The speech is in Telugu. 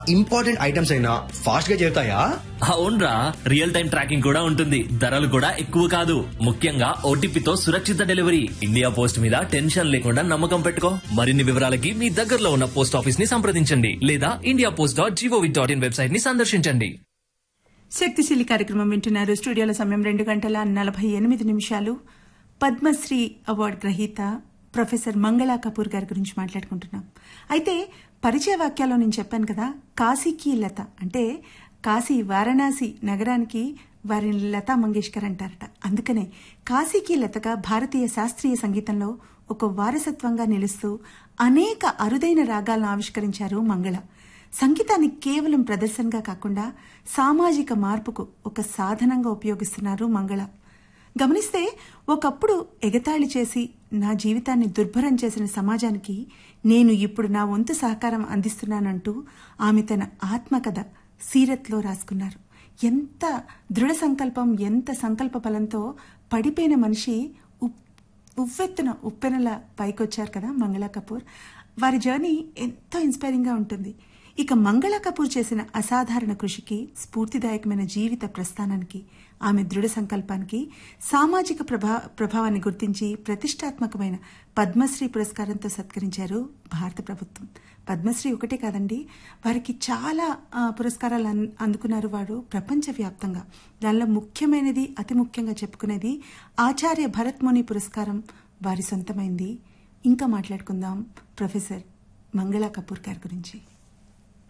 ఇంపార్టెంట్ ఐటమ్స్ అయినా ఫాస్ట్ గా చేరుతాయా అవునరా రియల్ టైం ట్రాకింగ్ కూడా ఉంటుంది ధరలు కూడా ఎక్కువ కాదు ముఖ్యంగా ఓటీపీతో సురక్షిత డెలివరీ ఇండియా పోస్ట్ మీద టెన్షన్ లేకుండా నమ్మకం పెట్టుకో మరిన్ని వివరాలకి మీ దగ్గరలో ఉన్న పోస్ట్ ఆఫీస్ ని సంప్రదించండి లేదా India post dot gov dot in website ని సందర్శించండి శక్తిశీలి కార్యక్రమం వింటున్నారు స్టూడియోల సమయం రెండు గంటల నలభై ఎనిమిది నిమిషాలు పద్మశ్రీ అవార్డు గ్రహీత ప్రొఫెసర్ మంగళా కపూర్ గారి గురించి మాట్లాడుకుంటున్నాం అయితే పరిచయ వాక్యాల్లో నేను చెప్పాను కదా కాశీకి లత అంటే కాశీ వారణాసి నగరానికి వారిని లతా మంగేష్కర్ అంటారట అందుకనే కాశీకి లతగా భారతీయ శాస్త్రీయ సంగీతంలో ఒక వారసత్వంగా నిలుస్తూ అనేక అరుదైన రాగాలను ఆవిష్కరించారు మంగళ సంగీతాన్ని కేవలం ప్రదర్శనగా కాకుండా సామాజిక మార్పుకు ఒక సాధనంగా ఉపయోగిస్తున్నారు మంగళ గమనిస్తే ఒకప్పుడు ఎగతాళి చేసి నా జీవితాన్ని దుర్భరం చేసిన సమాజానికి నేను ఇప్పుడు నా వంతు సహకారం అందిస్తున్నానంటూ ఆమె తన ఆత్మకథ సీరత్లో రాసుకున్నారు ఎంత దృఢ సంకల్పం ఎంత సంకల్ప బలంతో పడిపోయిన మనిషి ఉప్- ఉవ్వెత్తున ఉప్పెనల పైకొచ్చారు కదా మంగళ కపూర్ వారి జర్నీ ఎంతో ఇన్స్పైరింగ్ గా ఉంటుంది ఇక మంగళ కపూర్ చేసిన అసాధారణ కృషికి స్ఫూర్తిదాయకమైన జీవిత ప్రస్థానానికి ఆమె దృఢ సంకల్పానికి సామాజిక ప్రభా ప్రభావాన్ని గుర్తించి ప్రతిష్టాత్మకమైన పద్మశ్రీ పురస్కారంతో సత్కరించారు భారత ప్రభుత్వం పద్మశ్రీ ఒకటే కాదండి వారికి చాలా ఆ, పురస్కారాలు అన్- అందుకున్నారు వారు ప్రపంచవ్యాప్తంగా దానిలో ముఖ్యమైనది అతి ముఖ్యంగా చెప్పుకునేది ఆచార్య భరత్ ముని పురస్కారం వారి సొంతమైంది ఇంకా మాట్లాడుకుందాం ప్రొఫెసర్ మంగళా కపూర్ గారి గురించి